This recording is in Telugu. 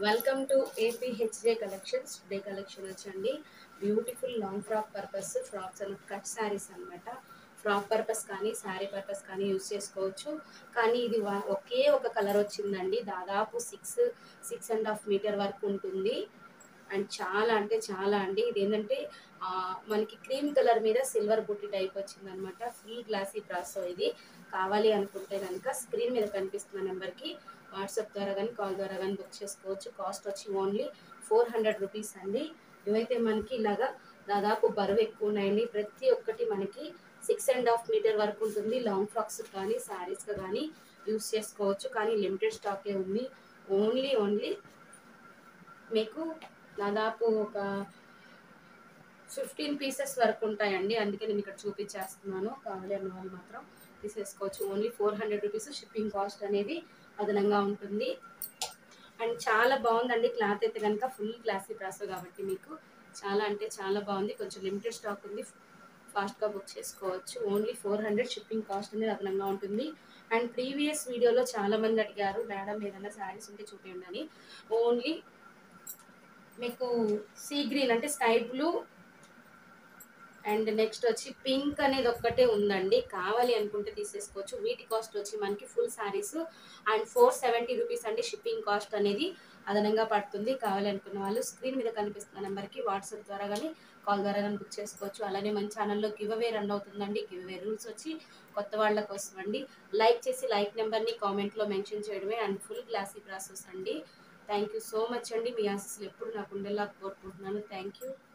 welcome to APHJ collections day collection వచ్చండి beautiful long frock purpose frocks and cut saris అన్నమాట ఫ్రాక్ పర్పస్ కానీ శారీ పర్పస్ కానీ యూస్ చేసుకోవచ్చు కానీ ఇది వా- ఒకే ఒక కలర్ వచ్చిందండి దాదాపు six six and half metre వరకు ఉంటుంది అండ్ చాలా అంటే చాలా అండి ఇది ఏంటంటే ఆ, మనకి క్రీమ్ కలర్ మీద సిల్వర్ బుట్టి టైప్ వచ్చింది అనమాట ఫుల్ గ్లాసీ బ్రాసో ఇది కావాలి అనుకుంటే కనుక స్క్రీన్ మీద కనిపిస్తున్న నెంబర్కి వాట్సాప్ ద్వారా కానీ కాల్ ద్వారా కానీ బుక్ చేసుకోవచ్చు కాస్ట్ వచ్చి ఓన్లీ ఫోర్ హండ్రెడ్ రూపీస్ అండి ఇవైతే మనకి ఇలాగా దాదాపు బరువు ఎక్కువ ఉన్నాయండి ప్రతి ఒక్కటి మనకి సిక్స్ అండ్ హాఫ్ మీటర్ వరకు ఉంటుంది లాంగ్ ఫ్రాక్స్ కానీ శారీస్గా కానీ యూస్ చేసుకోవచ్చు కానీ లిమిటెడ్ స్టాకే ఉంది ఓన్లీ ఓన్లీ మీకు దాదాపు ఒక ఫిఫ్టీన్ పీసెస్ వరకు ఉంటాయండి అందుకే నేను ఇక్కడ చూపించేస్తున్నాను కావాలి అన్న వాళ్ళు మాత్రం తీసేసుకోవచ్చు only four hundred rupees shipping cost అనేది అదనంగా ఉంటుంది అండ్ చాలా బాగుందండి క్లాత్ అయితే కనుక ఫుల్ క్లాసీ ప్రాసో కాబట్టి మీకు చాలా అంటే చాలా బాగుంది కొంచెం లిమిటెడ్ స్టాక్ ఉంది ఫాస్ట్గా బుక్ చేసుకోవచ్చు only four hundred shipping cost అనేది అదనంగా ఉంటుంది అండ్ ప్రీవియస్ వీడియోలో చాలా మంది అడిగారు మేడం ఏదైనా శారీస్ ఉంటే చూపించండి అని ఓన్లీ మీకు సీ గ్రీన్ అంటే స్కై బ్లూ అండ్ నెక్స్ట్ వచ్చి పింక్ అనేది ఒక్కటే ఉందండి కావాలి అనుకుంటే తీసేసుకోవచ్చు వీటి కాస్ట్ వచ్చి మనకి full saris and four seventy rupees అండి షిప్పింగ్ కాస్ట్ అనేది అదనంగా పడుతుంది కావాలి అనుకున్న వాళ్ళు స్క్రీన్ మీద కనిపిస్తున్న నెంబర్కి వాట్సాప్ ద్వారా కానీ కాల్ ద్వారా కానీ బుక్ చేసుకోవచ్చు అలానే మన ఛానల్లో గివ్ అవే రన్ అవుతుందండి గివ్ అవే రూల్స్ వచ్చి కొత్త వాళ్ళ కోసం అండి లైక్ చేసి లైక్ నెంబర్ని కామెంట్లో మెన్షన్ చేయడమే అండ్ ఫుల్ క్లాసీ ప్రాసెస్ అండి థ్యాంక్ యూ సో మచ్ అండి మీ ఆశీస్సులు ఎప్పుడు నాకు ఉండేలా కోరుకుంటున్నాను థ్యాంక్ యూ